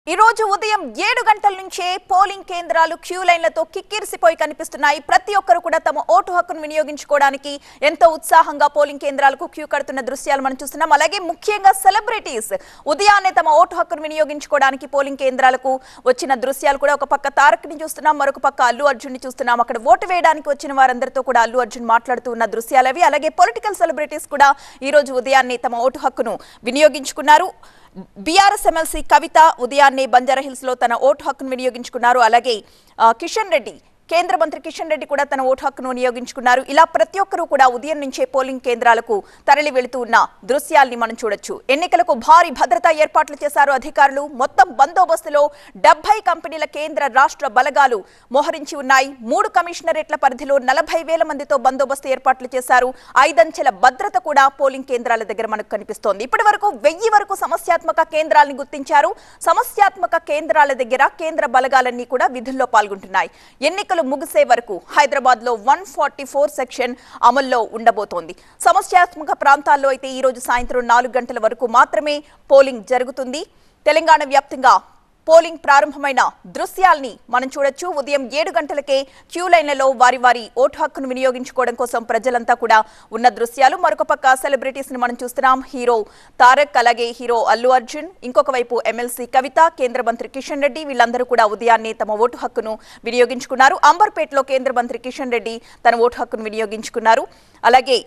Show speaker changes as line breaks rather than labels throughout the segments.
ఈ రోజు ఉదయం ఏడు గంటల నుంచే పోలింగ్ కేంద్రాలు క్యూ లైన్లతో కిక్కిరిసిపోయి కనిపిస్తున్నాయి ప్రతి ఒక్కరు కూడా తమ ఓటు హక్కును వినియోగించుకోవడానికి ఎంతో ఉత్సాహంగా పోలింగ్ కేంద్రాలకు క్యూ కడుతున్న దృశ్యాలు మనం చూస్తున్నాం అలాగే ముఖ్యంగా సెలబ్రిటీస్ ఉదయాన్నే తమ ఓటు హక్కును వినియోగించుకోవడానికి పోలింగ్ కేంద్రాలకు వచ్చిన దృశ్యాలు కూడా ఒక పక్క తారక్ని చూస్తున్నాం మరొక పక్క అల్లు అర్జున్ ని చూస్తున్నాం అక్కడ ఓటు వేయడానికి వచ్చిన వారందరితో కూడా అల్లు అర్జున్ మాట్లాడుతూ ఉన్న దృశ్యాలు అవి అలాగే పొలిటికల్ సెలబ్రిటీస్ కూడా ఈ రోజు ఉదయాన్నే తమ ఓటు హక్కును వినియోగించుకున్నారు బీఆర్ఎస్ ఎమ్మెల్సీ కవిత ఉదయాన్నే బంజారా హిల్స్ లో తన ఓటు హక్కును వినియోగించుకున్నారు అలాగే ఆ, కిషన్ రెడ్డి కేంద్ర మంత్రి కిషన్ రెడ్డి కూడా తన ఓటు హక్కును వినియోగించుకున్నారు ఇలా ప్రతి ఒక్కరూ కూడా ఉదయం నుంచే పోలింగ్ కేంద్రాలకు తరలి వెళుతూ ఉన్న దృశ్యాల్ని మనం చూడొచ్చు ఎన్నికలకు భారీ భద్రతా ఏర్పాట్లు చేశారు అధికారులు మొత్తం బందోబస్తులో డెబ్బై కంపెనీల కేంద్ర రాష్ట్ర బలగాలు మోహరించి ఉన్నాయి మూడు కమిషనరేట్ల పరిధిలో నలభై వేల మందితో బందోబస్తు ఏర్పాట్లు చేశారు ఐదంచెల భద్రత కూడా పోలింగ్ కేంద్రాల దగ్గర మనకు కనిపిస్తోంది ఇప్పటి వరకు వెయ్యి వరకు సమస్యాత్మక కేంద్రాలను గుర్తించారు సమస్యాత్మక కేంద్రాల దగ్గర కేంద్ర బలగాలన్నీ కూడా విధుల్లో పాల్గొంటున్నాయి ఎన్నికలు ముగిసే వరకు హైదరాబాద్ లో వన్ ఫార్టీ ఫోర్ సెక్షన్ అమల్లో ఉండబోతోంది సమస్యాత్మక ప్రాంతాల్లో అయితే ఈ రోజు సాయంత్రం నాలుగు గంటల వరకు మాత్రమే పోలింగ్ జరుగుతుంది తెలంగాణ వ్యాప్తంగా పోలింగ్ ప్రారంభమైన దృశ్యాల్ని మనం చూడొచ్చు ఉదయం ఏడు గంటలకే క్యూ లైన్లలో వారి వారి ఓటు హక్కును వినియోగించుకోవడం కోసం ప్రజలంతా కూడా ఉన్న దృశ్యాలు మరొక పక్క సెలబ్రిటీస్ ని మనం చూస్తున్నాం హీరో తారక్ అలాగే హీరో అల్లు అర్జున్ ఇంకొక వైపు ఎమ్మెల్సీ కవిత కేంద్ర మంత్రి కిషన్ రెడ్డి వీళ్ళందరూ కూడా ఉదయాన్నే తమ ఓటు హక్కును వినియోగించుకున్నారు అంబర్పేటలో కేంద్ర మంత్రి కిషన్ రెడ్డి తన ఓటు హక్కును వినియోగించుకున్నారు అలాగే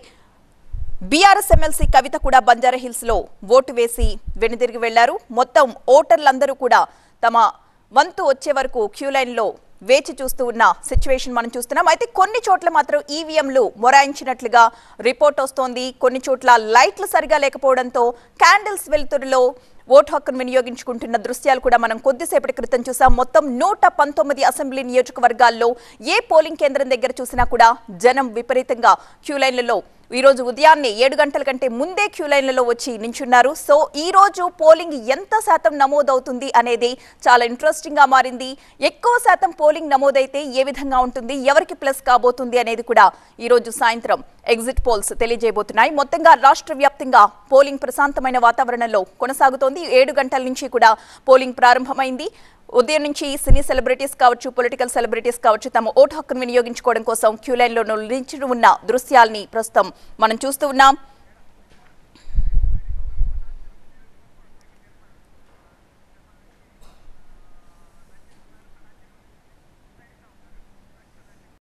బీఆర్ఎస్ ఎమ్మెల్సీ కవిత కూడా బంజారా హిల్స్ లో ఓటు వేసి వెనుదిరిగి వెళ్లారు మొత్తం ఓటర్లందరూ కూడా తమ వంతు వచ్చే వరకు క్యూ లైన్ లో వేచి చూస్తూ ఉన్న సిచ్యువేషన్ మనం చూస్తున్నాం అయితే కొన్ని చోట్ల మాత్రం ఈవీఎంలు మొరాయించినట్లుగా రిపోర్ట్ వస్తోంది కొన్ని చోట్ల లైట్లు సరిగా లేకపోవడంతో క్యాండిల్స్ వెలుతురులో ఓటు హక్కును వినియోగించుకుంటున్న దృశ్యాలు కూడా మనం కొద్దిసేపటి క్రితం చూసాం మొత్తం నూట పంతొమ్మిది అసెంబ్లీ నియోజకవర్గాల్లో ఏ పోలింగ్ కేంద్రం దగ్గర చూసినా కూడా జనం విపరీతంగా క్యూ లైన్లలో ఈ రోజు ఉదయాన్నే ఏడు గంటల కంటే ముందే క్యూ లైన్లలో వచ్చి నించున్నారు సో ఈ రోజు పోలింగ్ ఎంత శాతం నమోదవుతుంది అనేది చాలా ఇంట్రెస్టింగ్ గా మారింది ఎక్కువ శాతం పోలింగ్ నమోదైతే ఏ విధంగా ఉంటుంది ఎవరికి ప్లస్ కాబోతుంది అనేది కూడా ఈ రోజు సాయంత్రం ఎగ్జిట్ పోల్స్ తెలియజేయబోతున్నాయి మొత్తంగా రాష్ట్ర వ్యాప్తంగా పోలింగ్ ప్రశాంతమైన వాతావరణంలో కొనసాగుతోంది ఏడు గంటల నుంచి కూడా పోలింగ్ ప్రారంభమైంది ఉదయం నుంచి సినీ సెలబ్రిటీస్ కావచ్చు పొలిటికల్ సెలబ్రిటీస్ కావచ్చు తమ ఓటు హక్కును వినియోగించుకోవడం కోసం క్యూ లైన్లో నిలిచి ఉన్న దృశ్యాల్ని ప్రస్తుతం మనం చూస్తూ ఉన్నాం